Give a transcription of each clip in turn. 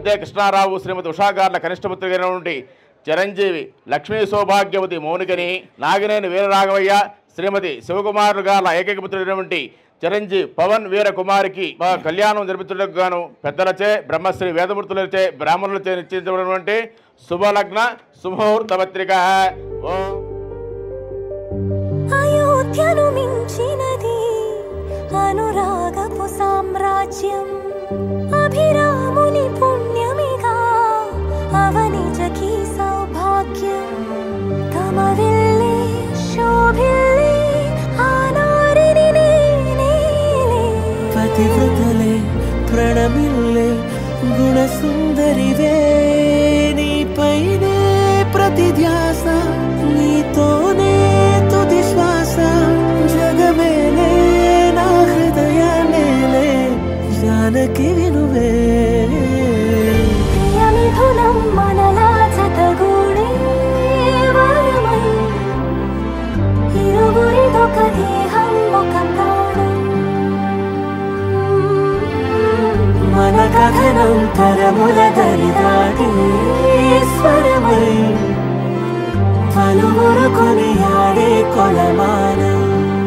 అయోధ్య కృష్ణారావు శ్రీమతి ఉషాగార్ల కనిష్టపుత్రి నుండి చిరంజీవి లక్ష్మీ సౌభాగ్యవతి మౌనికని నాగినేని వీరరాఘవయ్య శ్రీమతి శివకుమారు గార్ల ఏకైక పుత్రుడైనటువంటి చిరంజీవి పవన్ వీర కుమారికి మా కళ్యాణం జరిపించడానికి గాను పెద్దలచే బ్రహ్మశ్రీ వేదమూర్తులచే బ్రాహ్మణులచే నిశ్చయించబడినటువంటి శుభలగ్న శుభముహూర్త పత్రిక ఓం అయోధ్యను మించినది అనురాగపు సామ్రాజ్యం అభిరాముని పుణ్యమిగా అవనిజకి సౌభాగ్యం తమ వెళ్ళే శోభిల్లే ఆనారిని నేనేలే. పతివ్రతలే ప్రణమిల్లే గుణసుందరివే నీపైనే ప్రతి ధ్యాస నీతోనే తుది శ్వాస జగమేలే నా హృదయాన్నేలే జానకి వినువే ప్రియమిథునం మనలా జతగూడే వరమై ఇరువురిదొక దేహం ఒక ప్రాణం మన కథనం తరముల దరిదాటి స్వరమై పలువురు కొనియాడే కొలమానం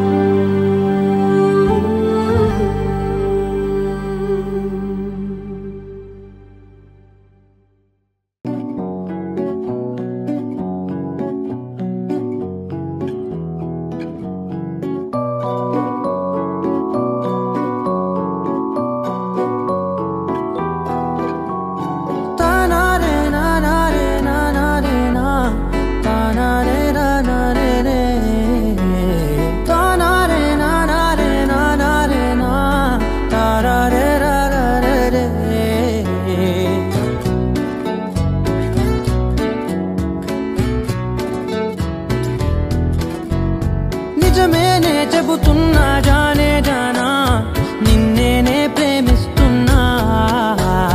నిజమేనే చెబుతున్నా జానే జానా నిన్నేనే ప్రేమిస్తున్నా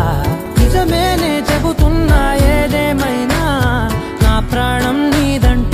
నిజమేనే చెబుతున్నా ఏదేమైనా నా ప్రాణం నీదంటున్నా